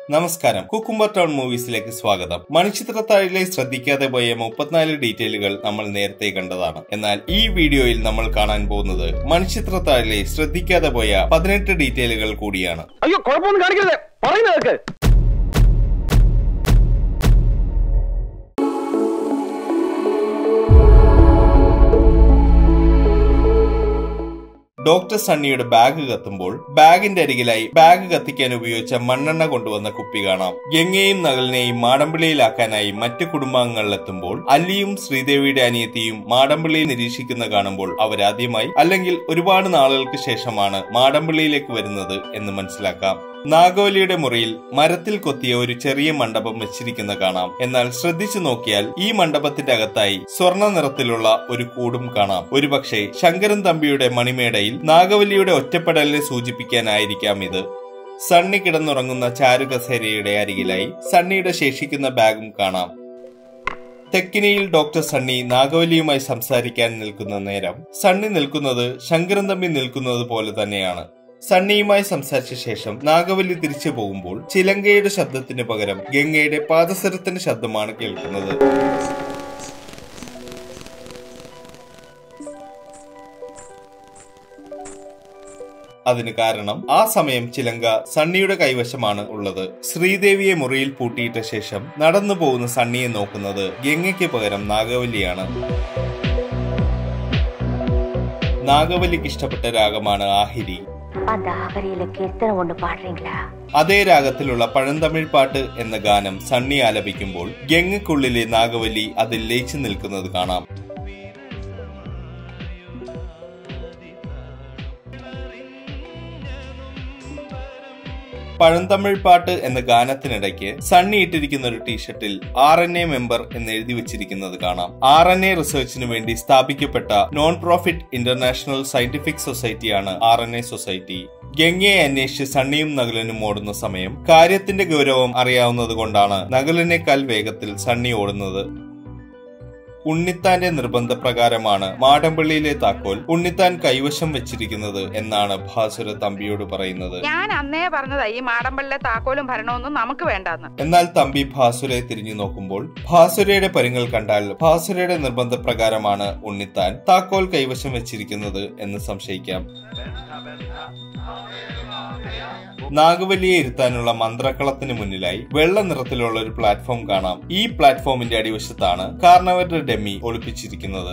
നമസ്കാരം cucumber town മൂവീസിലേക്ക് സ്വാഗതം മണിച്ചിത്രത്താഴിലെ ശ്രദ്ധിക്കാതെ പോയ മുപ്പത്തിനാല് ഡീറ്റെയിലുകൾ നമ്മൾ നേരത്തെ കണ്ടതാണ് എന്നാൽ ഈ വീഡിയോയിൽ നമ്മൾ കാണാൻ പോകുന്നത് മണിച്ചിത്രത്താഴിലെ ശ്രദ്ധിക്കാതെ പോയ പതിനെട്ട് ഡീറ്റെയിലുകൾ കൂടിയാണ് അയ്യോ കുഴപ്പമൊന്നും കാണിക്കരുത് പറയുന്നത് കേൾക്ക് ഡോക്ടർ സണ്ണിയുടെ ബാഗ് കത്തുമ്പോൾ ബാഗിന്റെ അരികിലായി ബാഗ് കത്തിക്കാൻ ഉപയോഗിച്ച മണ്ണെണ്ണ കൊണ്ടുവന്ന കുപ്പി കാണാം ഗംഗയെയും നകലിനെയും മാടമ്പിള്ളിയിലാക്കാനായി മറ്റു കുടുംബാംഗങ്ങളിലെത്തുമ്പോൾ അല്ലിയും ശ്രീദേവിയുടെ അനിയത്തിയും മാടമ്പിള്ളിയെ നിരീക്ഷിക്കുന്ന കാണുമ്പോൾ അവരാദ്യമായി അല്ലെങ്കിൽ ഒരുപാട് നാളുകൾക്ക് ശേഷമാണ് മാടമ്പിള്ളിയിലേക്ക് വരുന്നത് എന്ന് മനസ്സിലാക്കാം നാഗവലിയുടെ മുറിയിൽ മരത്തിൽ കൊത്തിയ ഒരു ചെറിയ മണ്ഡപം വെച്ചിരിക്കുന്ന കാണാം എന്നാൽ ശ്രദ്ധിച്ചു നോക്കിയാൽ ഈ മണ്ഡപത്തിന്റെ അകത്തായി സ്വർണ്ണ നിറത്തിലുള്ള ഒരു കൂടും കാണാം ഒരുപക്ഷെ ശങ്കരൻ തമ്പിയുടെ മണിമേടയിൽ നാഗവലിയുടെ ഒറ്റപ്പെടലിനെ സൂചിപ്പിക്കാനായിരിക്കാം ഇത് സണ്ണി കിടന്നുറങ്ങുന്ന ചാരുകസേരയുടെ അരികിലായി സണ്ണിയുടെ ശേഷിക്കുന്ന ബാഗും കാണാം തെക്കിനിയിൽ ഡോക്ടർ സണ്ണി നാഗവലിയുമായി സംസാരിക്കാൻ നിൽക്കുന്ന നേരം സണ്ണി നിൽക്കുന്നത് ശങ്കരൻ തമ്പി നിൽക്കുന്നത് പോലെ തന്നെയാണ് സണ്ണിയുമായി സംസാരിച്ച ശേഷം നാഗവല്ലി തിരിച്ചു പോകുമ്പോൾ ചിലങ്കയുടെ ശബ്ദത്തിന് പകരം ഗംഗയുടെ പാദസരത്തിന്റെ ശബ്ദമാണ് കേൾക്കുന്നത് അതിന് കാരണം ആ സമയം ചിലങ്ക സണ്ണിയുടെ കൈവശമാണ് ഉള്ളത് ശ്രീദേവിയെ മുറിയിൽ പൂട്ടിയിട്ട ശേഷം നടന്നു പോകുന്ന സണ്ണിയെ നോക്കുന്നത് ഗംഗയ്ക്ക് പകരം നാഗവല്ലിയാണ് നാഗവല്ലിക്ക് ഇഷ്ടപ്പെട്ട രാഗമാണ് ആഹിരി அந்த ஆகரியில கீர்த்தனை ஒண்ணு பாடுறீங்களா അതേ രാഗത്തിലുള്ള പഴന്തമിഴ് പാട്ട് എന്ന ഗാനം സണ്ണി ആലപിക്കുമ്പോൾ ഗംഗക്കുള്ളിലെ നാഗവല്ലി അതിൽ ലയിച്ചു നിൽക്കുന്നത് കാണാം പഴന്തമിഴ് പാട്ട് എന്ന ഗാനത്തിനിടയ്ക്ക് സണ്ണി ഇട്ടിരിക്കുന്ന ഒരു ടീഷർട്ടിൽ ആർ എൻ എ മെമ്പർ എന്ന് എഴുതി വെച്ചിരിക്കുന്നത് കാണാം ആർ എൻ എ റിസർച്ചിന് വേണ്ടി സ്ഥാപിക്കപ്പെട്ട നോൺ പ്രോഫിറ്റ് ഇന്റർനാഷണൽ സയന്റിഫിക് സൊസൈറ്റിയാണ് ആർ എൻ എ സൊസൈറ്റി ഗംഗയെ അന്വേഷിച്ച് സണ്ണിയും നകുലനും ഓടുന്ന സമയം കാര്യത്തിന്റെ ഗൗരവം അറിയാവുന്നത് കൊണ്ടാണ് നകുലനേക്കാൾ വേഗത്തിൽ സണ്ണി ഓടുന്നത് ഉണ്ണിത്താന്റെ നിർബന്ധപ്രകാരമാണ് മാടമ്പള്ളിയിലെ താക്കോൽ ഉണ്ണിത്താൻ കൈവശം വെച്ചിരിക്കുന്നത് എന്നാണ് ഭാസുര തമ്പിയോട് പറയുന്നത് ഞാൻ അന്നേ പറഞ്ഞതാ ഈ മാടമ്പള്ളിലെ താക്കോലും ഭരണമൊന്നും നമുക്ക് വേണ്ടെന്ന് എന്നാൽ തമ്പി ഭാസുരയെ തിരിഞ്ഞു നോക്കുമ്പോൾ ഭാസുരയുടെ പരുങ്ങൾ കണ്ടാൽ ഭാസുരയുടെ നിർബന്ധപ്രകാരമാണ് ഉണ്ണിത്താൻ താക്കോൽ കൈവശം വെച്ചിരിക്കുന്നത് എന്ന് സംശയിക്കാം നാഗവല്ലിയെ ഇരുത്താനുള്ള മന്ത്രക്കളത്തിന് മുന്നിലായി വെള്ള നിറത്തിലുള്ള ഒരു പ്ലാറ്റ്ഫോം കാണാം ഈ പ്ലാറ്റ്ഫോമിന്റെ അടിവശത്താണ് കാർണവരുടെ ഡെമ്മി ഒളിപ്പിച്ചിരിക്കുന്നത്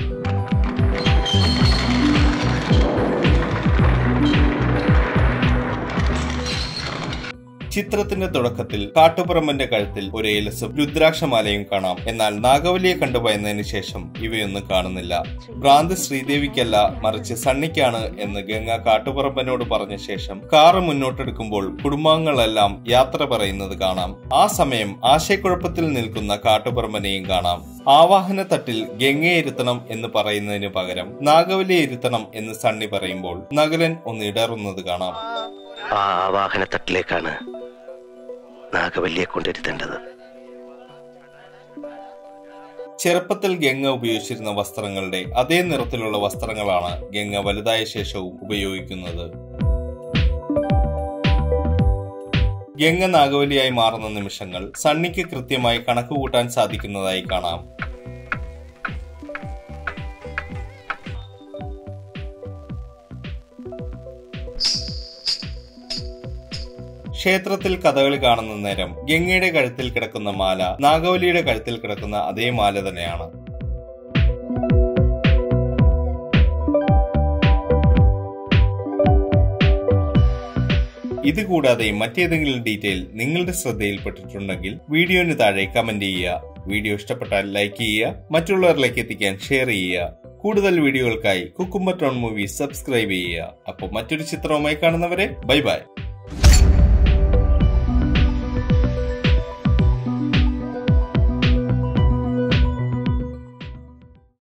ചിത്രത്തിന്റെ തുടക്കത്തിൽ കാട്ടുപുറമ്പന്റെ കഴുത്തിൽ ഒരു ഏലസും രുദ്രാക്ഷമാലയും കാണാം എന്നാൽ നാഗവലിയെ കണ്ടുപോയതിനു ശേഷം ഇവയൊന്നും കാണുന്നില്ല ഭ്രാന്ത് ശ്രീദേവിക്കല്ല മറിച്ച് സണ്ണിക്കാണ് എന്ന് ഗംഗ കാട്ടുപുറമ്പനോട് പറഞ്ഞ ശേഷം കാറ് മുന്നോട്ടെടുക്കുമ്പോൾ കുടുംബാംഗങ്ങളെല്ലാം യാത്ര പറയുന്നത് കാണാം ആ സമയം ആശയക്കുഴപ്പത്തിൽ നിൽക്കുന്ന കാട്ടുപുറമ്പനെയും കാണാം ആവാഹന തട്ടിൽ ഗംഗയെ ഇരുത്തണം എന്ന് പറയുന്നതിന് പകരം നാഗവലിയെ ഇരുത്തണം എന്ന് സണ്ണി പറയുമ്പോൾ നഗലൻ ഒന്ന് ഇടറുന്നത് കാണാം ആ വാഹനത്തട്ടിലേക്കാണ് നാഗവല്ലിയെ കൊണ്ടിരുത്തേണ്ടത് ചെറുപ്പത്തിൽ ഗംഗ ഉപയോഗിച്ചിരുന്ന വസ്ത്രങ്ങളുടെ അതേ നിറത്തിലുള്ള വസ്ത്രങ്ങളാണ് ഗംഗ വലുതായ ശേഷവും ഉപയോഗിക്കുന്നത് ഗംഗ നാഗവലിയായി മാറുന്ന നിമിഷങ്ങൾ സണ്ണിക്ക് കൃത്യമായി കണക്കുകൂട്ടാൻ സാധിക്കുന്നതായി കാണാം ക്ഷേത്രത്തിൽ കഥകളി കാണുന്ന നേരം ഗംഗയുടെ കഴുത്തിൽ കിടക്കുന്ന മാല നാഗവലിയുടെ കഴുത്തിൽ കിടക്കുന്ന അതേ മാല തന്നെയാണ് ഇത് കൂടാതെ മറ്റേതെങ്കിലും ഡീറ്റെയിൽ നിങ്ങളുടെ ശ്രദ്ധയിൽപ്പെട്ടിട്ടുണ്ടെങ്കിൽ വീഡിയോന് താഴെ കമന്റ് ചെയ്യുക വീഡിയോ ഇഷ്ടപ്പെട്ടാൽ ലൈക്ക് ചെയ്യുക മറ്റുള്ളവരിലേക്ക് എത്തിക്കാൻ ഷെയർ ചെയ്യുക കൂടുതൽ വീഡിയോകൾക്കായി കുക്കുംബർ ടൗൺ മൂവി സബ്സ്ക്രൈബ് ചെയ്യുക അപ്പോൾ മറ്റൊരു ചിത്രവുമായി കാണുന്നവരെ ബൈ ബൈ